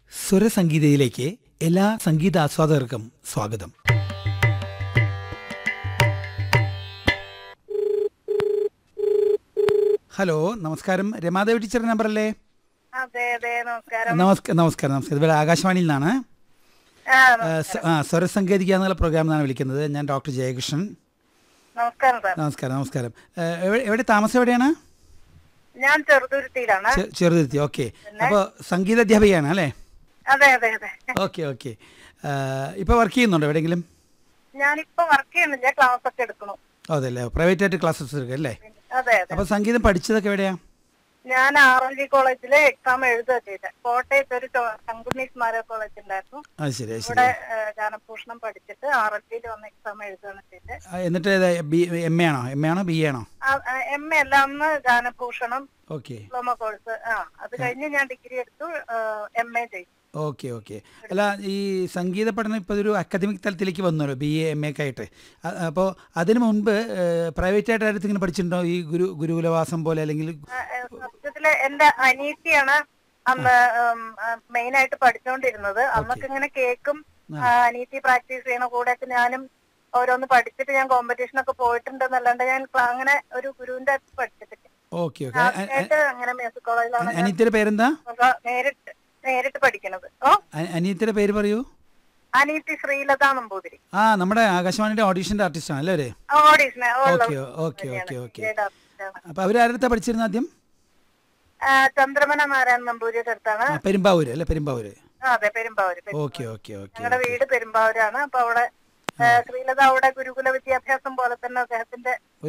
സ്വരസംഗീതയിലേക്ക് എല്ലാ സംഗീത ആസ്വാദകർക്കും സ്വാഗതം ഹലോ നമസ്കാരം രമാദേവി ടീച്ചറുടെ നമ്പർ അല്ലേ അതെ അതെ നമസ്കാരം നമസ്കാരം നമസ്കാരം നമസ്കാരം ഇവിടെ ആകാശവാണിയിൽ നിന്നാണ് ആ ആ, സ- ആ സ്വരസംഗീതിക എന്നുള്ള പ്രോഗ്രാമിൽ നിന്നാണ് വിളിക്കുന്നത് ഞാൻ ഡോക്ടർ ജയകൃഷ്ണൻ നമസ്കാരം സാർ നമസ്കാരം നമസ്കാരം ആ, എവിടെ- എവിടെ താമസം എവിടെയാണ് ഞാൻ ചെറുതുരുത്തിയിലാണ് ചെ- ചെറുതുരുത്തി ഓക്കെ അപ്പോൾ സംഗീത അധ്യാപികയാണ് അല്ലേ അതെ അതെ അതെ ഓക്കെ ഓക്കെ ഇപ്പോൾ വർക്ക് ചെയ്യുന്നുണ്ടോ എവിടെയെങ്കിലും ഞാനിപ്പോ വർക്ക് ചെയ്യുന്നില്ല ക്ലാസ് ഒക്കെ എടുക്കണു അതല്ലേ പ്രൈവറ്റ് ആയിട്ട് ക്ലാസ്സസ് എടുക്കുക അല്ലേ അതെ അതെ അപ്പോൾ സംഗീതം പഠിച്ചതൊക്കെ എവിടെയാ ഞാൻ ആർ എൽ ജി കോളേജിലെ എക്സാം എഴുതുക ചെയ്തത് കോട്ടയത്ത് ഒരു ചോ- ശങ്കുണ്ണി സ്മാരക കോളേജ് ഉണ്ടായിരുന്നു അത് ശരി അത് ശരി ഇവിടെ ഏഹ്, ഗാനഭൂഷണം പഠിച്ചിട്ട് ആർ എൽ ജിയിൽ വന്ന് എക്സാം എഴുതുകയാണ് ചെയ്തത് ആ, എന്നിട്ട് ബി എം എ ആണോ എം എ ആണോ ബി എ ആണോ എം എ എല്ലാം അന്ന് ഗാനഭൂഷണം ഓക്കെ ഡിപ്ലോമ കോഴ്സ് ആ അത് കഴിഞ്ഞ് ഞാൻ ഡിഗ്രി എടുത്തു എം എ ചെയ്തു ഓക്കെ ഓക്കെ അല്ല ഈ സംഗീത പഠനം ഇപ്പോൾ ഒരു അക്കാദമിക് തലത്തിലേക്ക് വന്നല്ലോ ബി എ എം എ ഒക്കെ ആയിട്ട് അപ്പോൾ അതിന് മുൻപ് പ്രൈവറ്റ് ആയിട്ട് അടുത്ത് ഇങ്ങനെ പഠിച്ചിട്ടുണ്ടോ ഈ ഗുരു ഗുരുകുലവാസം പോലെ അല്ലെങ്കിൽ ആ, ഏ, സത്യത്തില് എന്റെ അനീത്തിയാണ് അന്ന് മെയിൻ ആയിട്ട് പഠിച്ചുകൊണ്ടിരുന്നത് അന്നൊക്കെ ഇങ്ങനെ കേക്കും ആ, അനീതി പ്രാക്ടീസ് ചെയ്യണ കൂടെയൊക്കെ ഞാനും ഓരോന്ന് പഠിച്ചിട്ട് ഞാൻ കോമ്പറ്റീഷൻ ഒക്കെ പോയിട്ടുണ്ടെന്നല്ലാണ്ട് ഞാൻ ക്ലാ- അങ്ങനെ ഒരു ഗുരുവിന്റെ അടുത്ത് പഠിച്ചിട്ടില്ല ഓക്കെ ഓക്കെ ആദ്യമായിട്ട് അങ്ങനെ മ്യൂസിക് കോളേജിലാണ് ഞാൻ അനിയത്തിയുടെ പേരെന്താ ഒക്കെ നേരിട്ട് നേരിട്ട് പഠിക്കണത് ഓ അ- അനിയത്തിയുടെ പേര് പറയൂ അനീതി ശ്രീലത നമ്പൂതിരി ആ നമ്മുടെ ആകാശവാണിയുടെ ഓഡീഷൻ്റെ ആർട്ടിസ്റ്റാണ് അല്ലേ അവര് ഓഡീഷനെ ഓക്കെ ഓക്കെ ഓക്കെ ഓക്കെ അപ്പോൾ അവരാരുടെ പഠിച്ചിരുന്ന ആദ്യം ചന്ദ്രമന നാരായണൻ നമ്പൂതിരിയുടെ അടുത്താണ് ആ, പെരുമ്പാവൂര് അല്ലേ പെരുമ്പാവൂര് ആ, അതെ പെരുമ്പാവൂര് ഓക്കെ ഓക്കെ ഓക്കെ ഞങ്ങളുടെ വീട് പെരുമ്പാവൂരാണ് അപ്പൊ അവിടെ ഏ, ശ്രീലത അവിടെ ഗുരുകുല വിദ്യാഭ്യാസം പോലെ തന്നെ അദ്ദേഹത്തിന്റെ